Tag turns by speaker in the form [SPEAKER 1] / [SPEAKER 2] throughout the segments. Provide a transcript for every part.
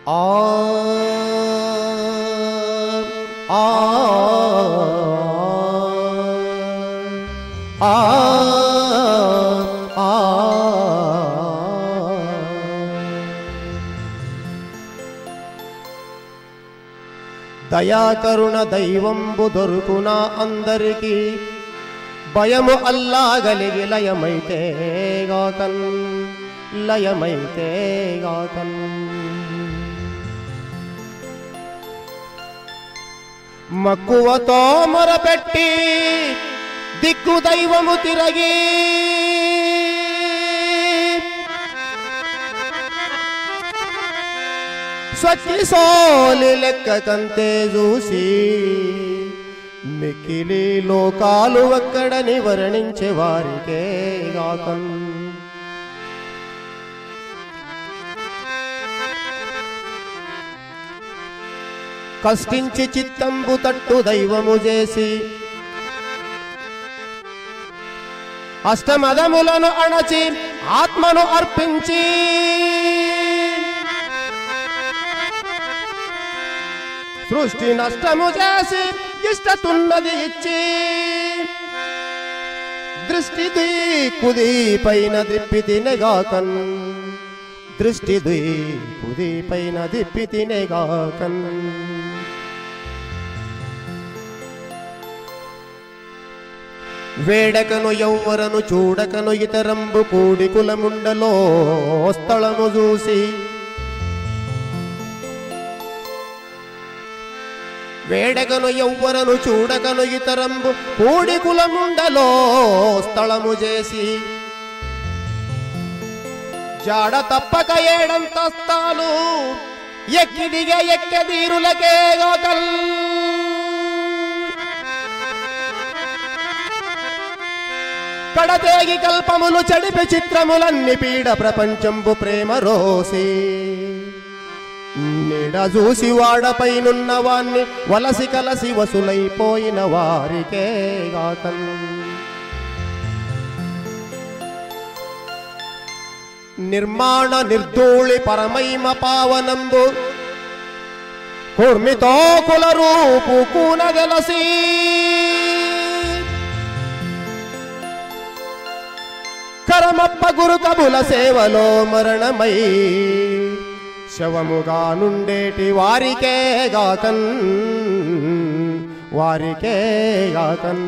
[SPEAKER 1] ఆ ఆ ఆ ఆ దయాకరుణ దైవంబు దొరుకున అందరికి భయము అల్లాగలిగి లయమైతే గాకన్ లయమైతే గాకన్ మక్కువతో మొరపెట్టి దిక్కు దైవము తిరగి స్వచ్చి సోలి లెక్క కంతే చూసి మిక్కిలి లోకాలు ఒక్కడని వర్ణించే వారికే గాకన్ కష్టించి చిత్తంబు తట్టు దైవము చేసి అష్టమదములను అణచి ఆత్మను అర్పించి సృష్టి నష్టము చేసి ఇష్టతున్నది ఇచ్చి దృష్టి కుది పైన దిప్పి తినగాకన్ దృష్టి కుది పైన దిప్పి తినగాకన్ వేడకను ఎవ్వరను చూడకను ఇతరంబు కూడి కులముండలో స్థలము చూసి వేడకను ఎవ్వరను చూడకను ఇతరంబు కూడి కులముండలో స్థలము చేసి జాడ తప్పక ఏడంతస్తాలు ఎక్కిదిగా ఎక్కదీరులకే గోకల్ కడతేగి కల్పములు చెడిపి చిత్రములన్ని పీడ ప్రపంచంబు ప్రేమ రోసి నీడ చూసి వాడపైనున్న వాణ్ణి వలసి కలసి వసులైపోయిన వారికే గాకన్ నిర్మాణ నిర్ధూళి పరమైమ పావనంబు కూర్మితో కుల రూపు కూనగలసి కరమప్ప గురు కబుల సేవలో మరణమై శవముగా నుండేటి వారికే గాకన్ వారికే గాకన్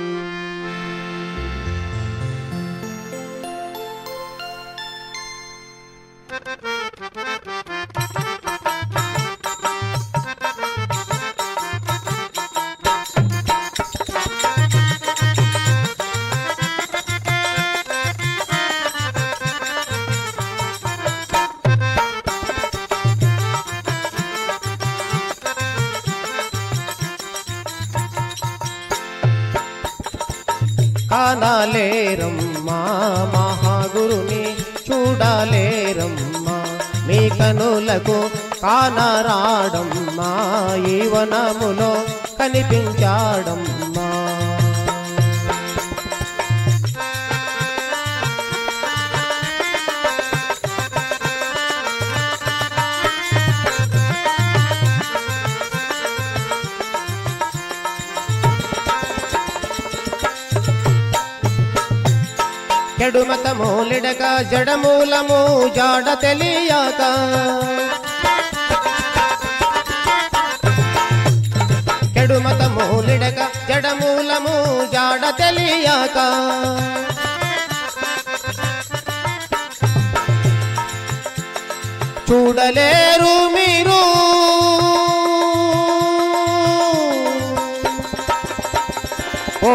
[SPEAKER 1] కానాలేరమ్మా మహాగురుని చూడాలేరమ్మా మీ కనులకు కానరాడమ్మా ఈ వనములో కనిపించాడమ్మా చెడుమత మూలిడక జడమూలము జాడ తెలియక చెడుమత మూలిడక జడమూలము జాడ తెలియక చూడలేరు మీరు ఓ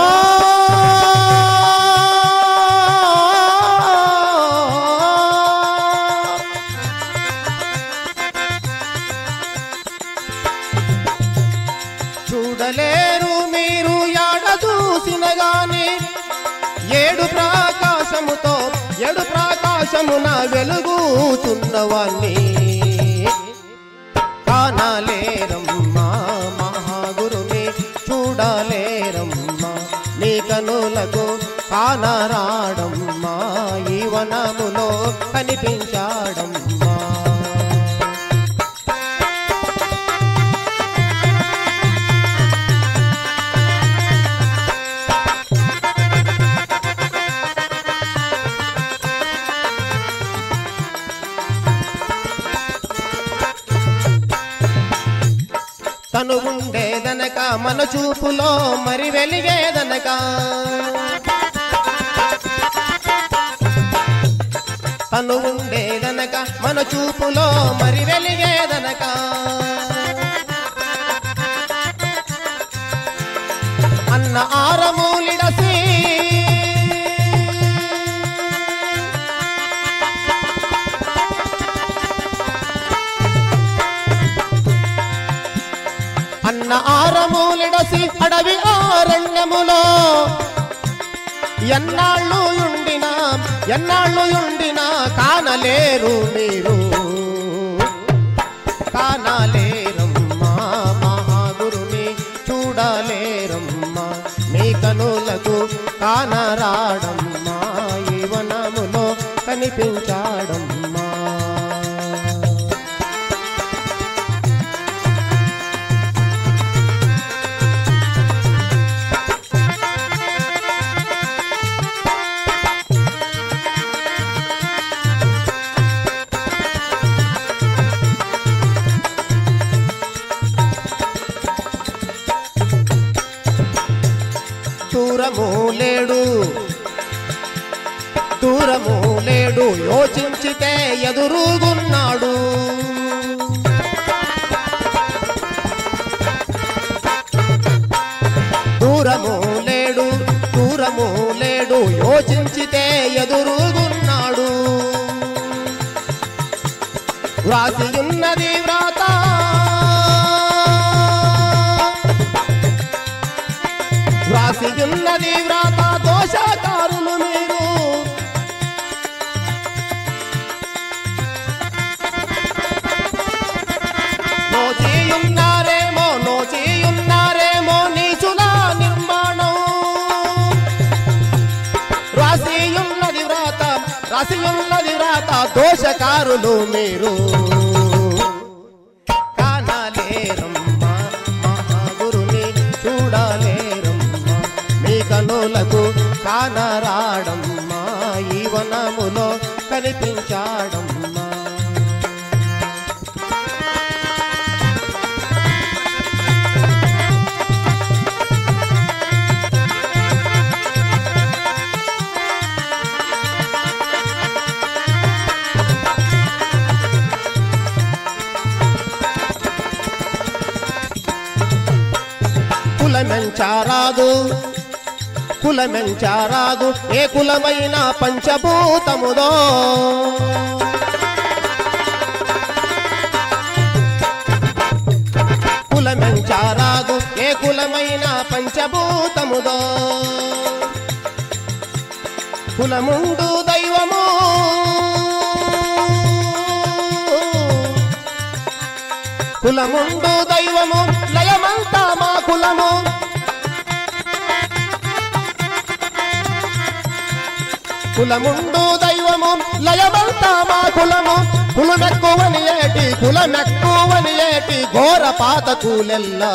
[SPEAKER 1] చూడలేరు మీరు యాడ చూసిన గాని ఏడు ప్రకాశముతో ఏడు ప్రకాశమున వెలుగుతున్నవాణ్ణి కానాలేరమ్మా మహాగురుని చూడలేరమ్మా నీ కనులకు కానరాడమ్మా ఈ వనములో కనిపించాడమ్మా తను ఉండేదనక మన చూపులో మరి వెలిగేదనక తను ఉండేదనక మన చూపులో మరి వెలిగేదనక అన్న ఆరమూలిడసి అన్న ఆరమూలిడసి అడవి ఆరణ్యములో ఎన్నాళ్ళు ఉండినా ఎన్నాళ్ళు ఉండినా కానలేరు మీరు కానలేరమ్మా మహాగురుని చూడలేరమ్మా మీ కనులకు కానరాడమ్మా ఈ వనములో కనిపించాడమ్మా దూరము లేడు దూరము లేడు యోచించితే ఎదురుగున్నాడు దూరము లేడు దూరము లేడు యోచించితే ఎదురుగున్నాడు వ్రాసియున్నది వ్రాత వ్రాసియున్నది వ్రాత దోషకారులు మీరు నోచియున్నారేమో నోచియున్నారేమో నీచుల నిర్మాణం రాసియున్నది వ్రాత రాసియున్నది వ్రాత దోషకారులు మీరు కానలేరమ్మా మహాగురుని చూడలేరమ్మా మీ కనులకు కానరాడమ్మా ఈ వనములో కనిపించాడమ్మా కులమెంచారాదు కులమెంచారాదు ఏ కులమైన పంచభూతముదో కులమెంచారాదు ఏ కులమైన పంచభూతముదో కులముండు దైవము కులముండు దైవము లయమంతా మా కులము కులముండు దైవము లయమంతా మా కులము కులమెక్కువని ఏటి కులమెక్కువని ఏటి ఘోర పాత కూలెల్లా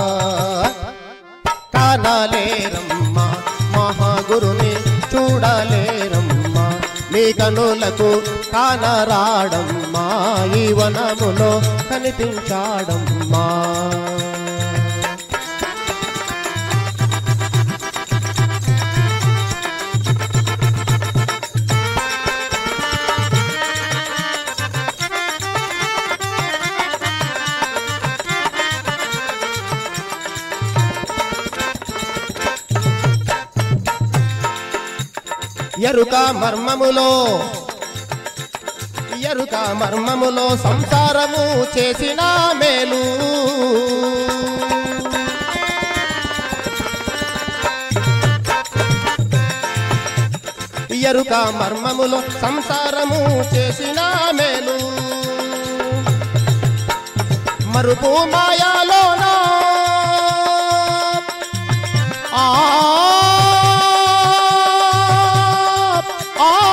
[SPEAKER 1] కానలేరమ్మా మహాగురుని చూడలేరమ్మా మీ కనులకు కానరాడమ్మా ఈ వనములో కనిపించాడమ్మా ఎరుక మర్మములో ఎరుక మర్మములో సంసారము చేసిన మేలు ఎరుక మర్మములో సంసారము చేసిన మేలు మరుపు మాయాలోనా ఆ ఆ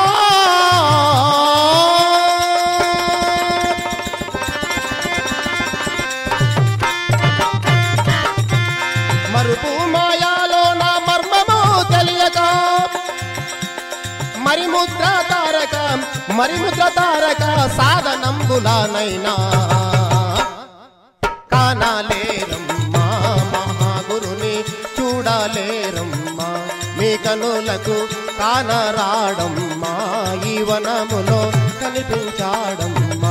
[SPEAKER 1] మరుపు మాయాలో నా మర్మము తెలియక మరి ముద్ర తారక మరి ముద్ర తారక సాధనంబులానైనా కానాలేరమ్మా మహాగురుని చూడలేరమ్మా మీ కనులకు కానరాడమ్మా ఈ వనములో కనిపించాడమ్మా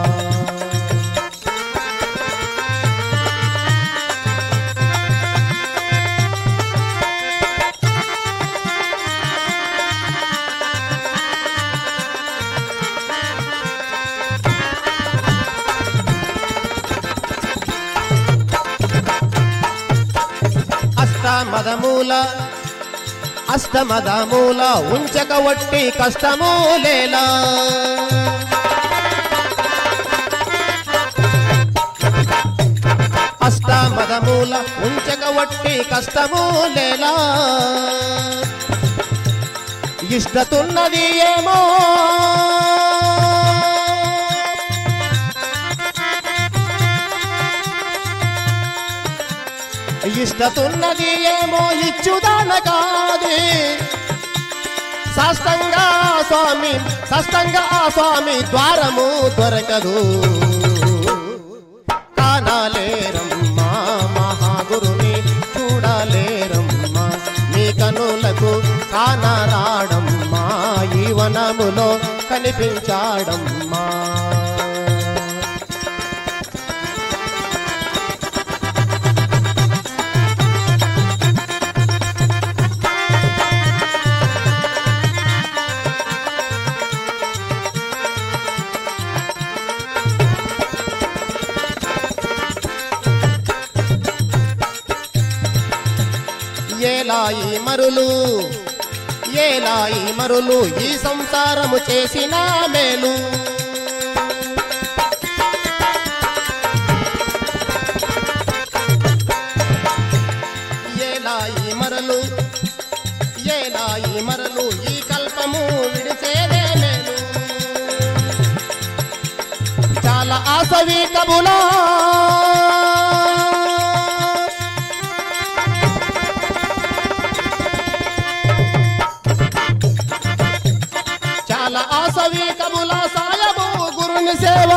[SPEAKER 1] అష్టమదమూల అష్టమదమూల ఉంచక వట్టి కష్టమూలేలా అష్టమదమూల ఉంచక వట్టి కష్టమూలేలా ఇష్టతున్నది ఏమో ఇష్టతున్నది ఏమో ఇచ్చుదాన కాది సాష్టంగా స్వామి సాష్టంగా స్వామి ద్వారము దొరకదు కానాలేరమ్మా మహాగురుని చూడలేరమ్మా మీ కనులకు కానరాడమ్మా ఈ వనములో కనిపించాడమ్మా ఏలాయి మరులు ఏలాయి మరులు ఈ సంసారము చేసిన మేలు ఏలాయి మరలు ఏలాయి మరలు ఈ కల్పము విడిచేదే మేలు చాలా ఆసవి కబులా చాలా ఆసవి కబుల సాయబు గురుని సేవ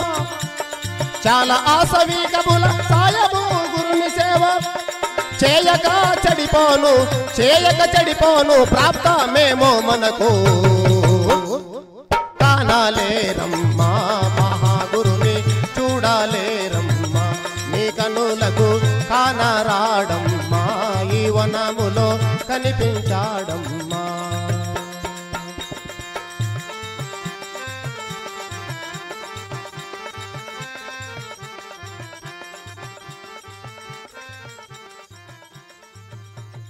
[SPEAKER 1] చాలా ఆసవి కబుల సాయబు గురుని సేవ చేయక చెడిపోను చేయక చెడిపోను ప్రాప్తమేమో మనకు కానాలేరమ్మా మహాగురుని చూడాలేరమ్మా మీ కనులకు కానరాడమ్మా ఈ వనములో కనిపించాడమ్మా